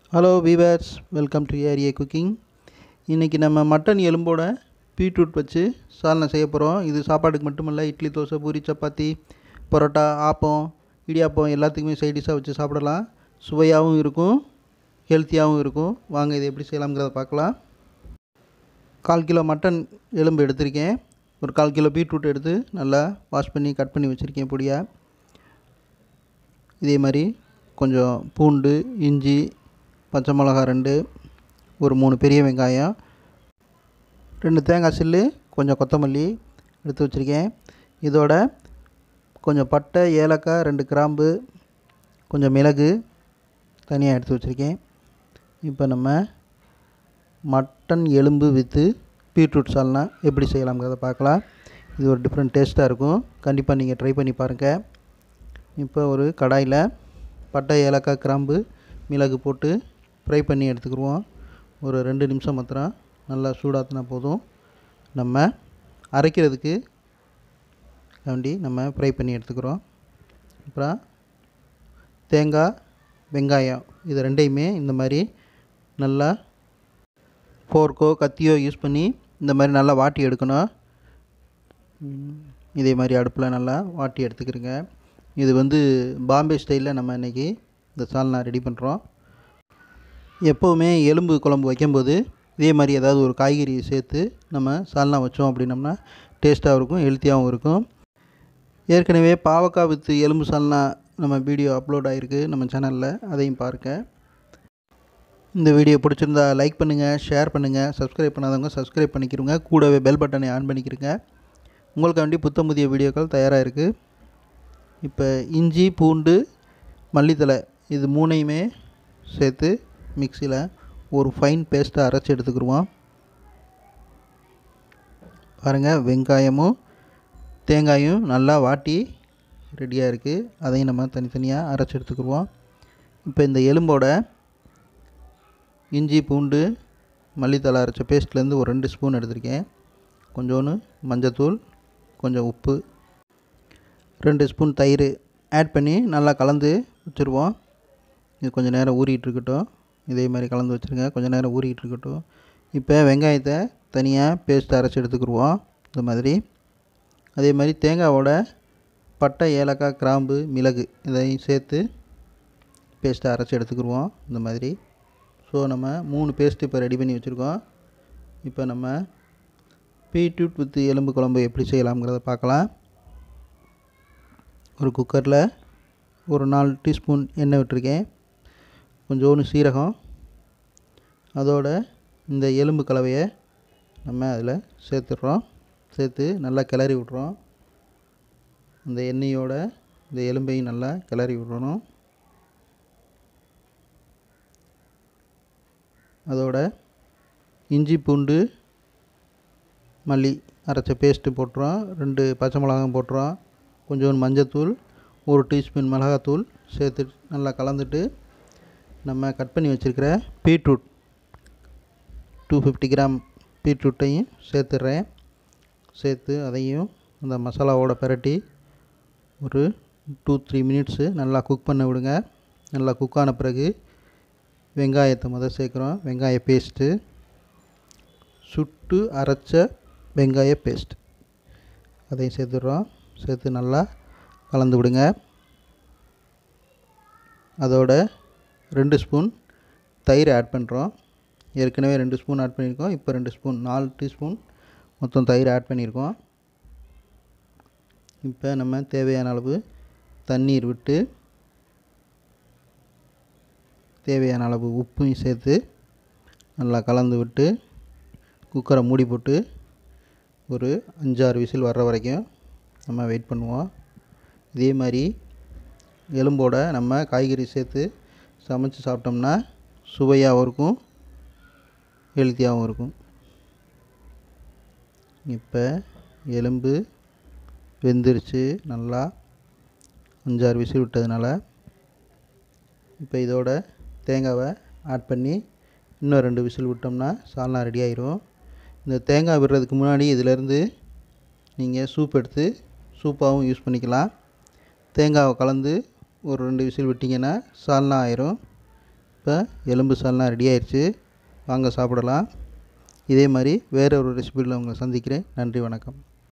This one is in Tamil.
hello viewers welcome to area cooking இன்றைக்கி நம்ம மட்டன் எலும்போட பீட்ரூட் வச்சு சால்னா செய்ய போகிறோம் இது சாப்பாட்டுக்கு மட்டுமல்ல இட்லி தோசை பூரி சப்பாத்தி பரோட்டா ஆப்பம் இடியாப்பம் எல்லாத்துக்குமே சைட் டிஷ்ஷாக வச்சு சாப்பிடலாம் சுவையாகவும் இருக்கும் ஹெல்த்தியாகவும் இருக்கும் வாங்க இது எப்படி செய்யலாம்ங்கிறத பார்க்கலாம் கால் கிலோ மட்டன் எலும்பு எடுத்திருக்கேன் ஒரு கால் கிலோ பீட்ரூட் எடுத்து நல்லா வாஷ் பண்ணி கட் பண்ணி வச்சுருக்கேன் பொடியாக இதே மாதிரி கொஞ்சம் பூண்டு இஞ்சி பச்சை மிளகா ரெண்டு ஒரு மூணு பெரிய வெங்காயம் ரெண்டு தேங்காய் சில்லு கொஞ்சம் கொத்தமல்லி எடுத்து வச்சுருக்கேன் இதோட கொஞ்சம் பட்டை ஏலக்காய் ரெண்டு கிராம்பு கொஞ்சம் மிளகு தனியாக எடுத்து வச்சுருக்கேன் இப்போ நம்ம மட்டன் எலும்பு வித்து பீட்ரூட் சால்னா எப்படி செய்யலாம்ங்கிறத பார்க்கலாம் இது ஒரு டிஃப்ரெண்ட் டேஸ்ட்டாக இருக்கும் கண்டிப்பாக நீங்கள் ட்ரை பண்ணி பாருங்கள் இப்போ ஒரு கடாயில் பட்டை ஏலக்காய் கிராம்பு மிளகு போட்டு ஃப்ரை பண்ணி எடுத்துக்கிடுவோம் ஒரு ரெண்டு நிமிஷம் மாத்திரம் நல்லா சூடாத்தினா போதும் நம்ம அரைக்கிறதுக்கு வேண்டி நம்ம ஃப்ரை பண்ணி எடுத்துக்கிறோம் அப்புறம் தேங்காய் வெங்காயம் இது ரெண்டையுமே இந்த மாதிரி நல்லா ஃபோர்க்கோ கத்தியோ யூஸ் பண்ணி இந்த மாதிரி நல்லா வாட்டி எடுக்கணும் இதே மாதிரி அடுப்பில் நல்லா வாட்டி எடுத்துக்கிறோங்க இது வந்து பாம்பே ஸ்டைலில் நம்ம இன்றைக்கி இந்த சால்னா ரெடி பண்ணுறோம் எப்போவுமே எலும்பு குழம்பு வைக்கும்போது இதே மாதிரி ஏதாவது ஒரு காய்கறி சேர்த்து நம்ம சால்னா வச்சோம் அப்படின்னம்னா டேஸ்ட்டாகவும் இருக்கும் ஹெல்த்தியாகவும் இருக்கும் ஏற்கனவே பாவக்காய் வித்து எலும்பு சால்னா நம்ம வீடியோ அப்லோட் ஆகிருக்கு நம்ம சேனலில் அதையும் பாருங்கள் இந்த வீடியோ பிடிச்சிருந்தா லைக் பண்ணுங்கள் ஷேர் பண்ணுங்கள் சப்ஸ்கிரைப் பண்ணாதவங்க சப்ஸ்கிரைப் பண்ணிக்கிறோங்க கூடவே பெல் பட்டனை ஆன் பண்ணிக்கிறங்க உங்களுக்கு வேண்டி புத்தம் புதிய வீடியோக்கள் தயாராக இருக்குது இப்போ இஞ்சி பூண்டு மல்லித்தலை இது மூணையுமே சேர்த்து மிக்சியில் ஒரு ஃபைன் பேஸ்ட்டாக அரைச்சி எடுத்துக்கிடுவோம் பாருங்கள் வெங்காயமும் தேங்காயும் நல்லா வாட்டி ரெடியாக இருக்குது அதையும் நம்ம தனித்தனியாக அரைச்சி எடுத்துக்கிடுவோம் இப்போ இந்த எலும்போட இஞ்சி பூண்டு மல்லித்தலை அரைச்ச பேஸ்ட்லேருந்து ஒரு ரெண்டு ஸ்பூன் எடுத்திருக்கேன் கொஞ்சோன்னு மஞ்சத்தூள் கொஞ்சம் உப்பு ரெண்டு ஸ்பூன் தயிர் ஆட் பண்ணி நல்லா கலந்து வச்சுருவோம் இது கொஞ்சம் நேரம் ஊறிட்டு இருக்கட்டும் இதே மாதிரி கலந்து வச்சுருங்க கொஞ்சம் நேரம் ஊறிட்டு இருக்கட்டும் இப்போ வெங்காயத்தை தனியாக பேஸ்ட் அரைச்சி எடுத்துக்கிடுவோம் இந்த மாதிரி அதே மாதிரி தேங்காவோட பட்டை ஏலக்காய் கிராம்பு மிளகு இதையும் சேர்த்து பேஸ்ட்டை அரைச்சி எடுத்துக்கிடுவோம் இந்த மாதிரி ஸோ நம்ம மூணு பேஸ்ட்டு இப்போ ரெடி பண்ணி வச்சுருக்கோம் இப்போ நம்ம பீட்ரூட் வித் எலும்பு குழம்பு எப்படி செய்யலாம்ங்கிறத பார்க்கலாம் ஒரு குக்கரில் ஒரு நாலு டீஸ்பூன் எண்ணெய் விட்டுருக்கேன் கொஞ்சோண்டு சீரகம் அதோட இந்த எலும்பு கலவையை நம்ம அதில் சேர்த்துட்றோம் சேர்த்து நல்லா கிளறி விட்றோம் அந்த எண்ணெயோட இந்த எலும்பையும் நல்லா கிளறி விட்றணும் அதோட இஞ்சி பூண்டு மல்லி அரைச்ச பேஸ்ட்டு போட்டுறோம் ரெண்டு பச்சை மிளகாயும் போட்டுறோம் கொஞ்சோண்டு மஞ்சத்தூள் ஒரு டீஸ்பூன் மிளகாத்தூள் சேர்த்து நல்லா கலந்துட்டு நம்ம கட் பண்ணி வச்சுருக்கிற பீட்ரூட் டூ ஃபிஃப்டி கிராம் பீட்ரூட்டையும் சேர்த்துட்றேன் சேர்த்து அதையும் அந்த மசாலாவோட பிரட்டி ஒரு டூ த்ரீ மினிட்ஸு நல்லா குக் பண்ண விடுங்க நல்லா குக் ஆன பிறகு வெங்காயத்தை முதல் சேர்க்குறோம் வெங்காய பேஸ்ட்டு சுட்டு அரைச்ச வெங்காய பேஸ்ட் அதையும் சேர்த்துடுறோம் சேர்த்து நல்லா கலந்து விடுங்க அதோட ரெண்டு ஸ்பூன் தயிர் ஆட் பண்ணுறோம் ஏற்கனவே ரெண்டு ஸ்பூன் ஆட் பண்ணியிருக்கோம் இப்போ ரெண்டு ஸ்பூன் நாலு டீஸ்பூன் மொத்தம் தயிர் ஆட் பண்ணியிருக்கோம் இப்போ நம்ம தேவையான அளவு தண்ணீர் விட்டு தேவையான அளவு உப்பையும் சேர்த்து நல்லா கலந்து விட்டு குக்கரை மூடி போட்டு ஒரு அஞ்சாறு விசில் வர்ற வரைக்கும் நம்ம வெயிட் பண்ணுவோம் இதே மாதிரி எலும்போட நம்ம காய்கறி சேர்த்து சமைச்சு சாப்பிட்டோம்னா சுவையாகவும் இருக்கும் ஹெல்த்தியாகவும் இருக்கும் இப்போ எலும்பு வெந்துருச்சு நல்லா அஞ்சாறு விசில் விட்டதுனால இப்போ இதோட தேங்காவை ஆட் பண்ணி இன்னும் ரெண்டு விசில் விட்டோம்னா சால்னா ரெடி ஆயிரும் இந்த தேங்காய் விடுறதுக்கு முன்னாடி இதிலேருந்து நீங்கள் சூப் எடுத்து சூப்பாகவும் யூஸ் பண்ணிக்கலாம் தேங்காவை கலந்து ஒரு ரெண்டு விசில் விட்டிங்கன்னா சால்னா ஆயிரும் இப்போ எலும்பு சால்னா ரெடி ஆயிடுச்சு வாங்க சாப்பிடலாம் இதே மாதிரி வேற ஒரு ரெசிபியில் உங்களை சந்திக்கிறேன் நன்றி வணக்கம்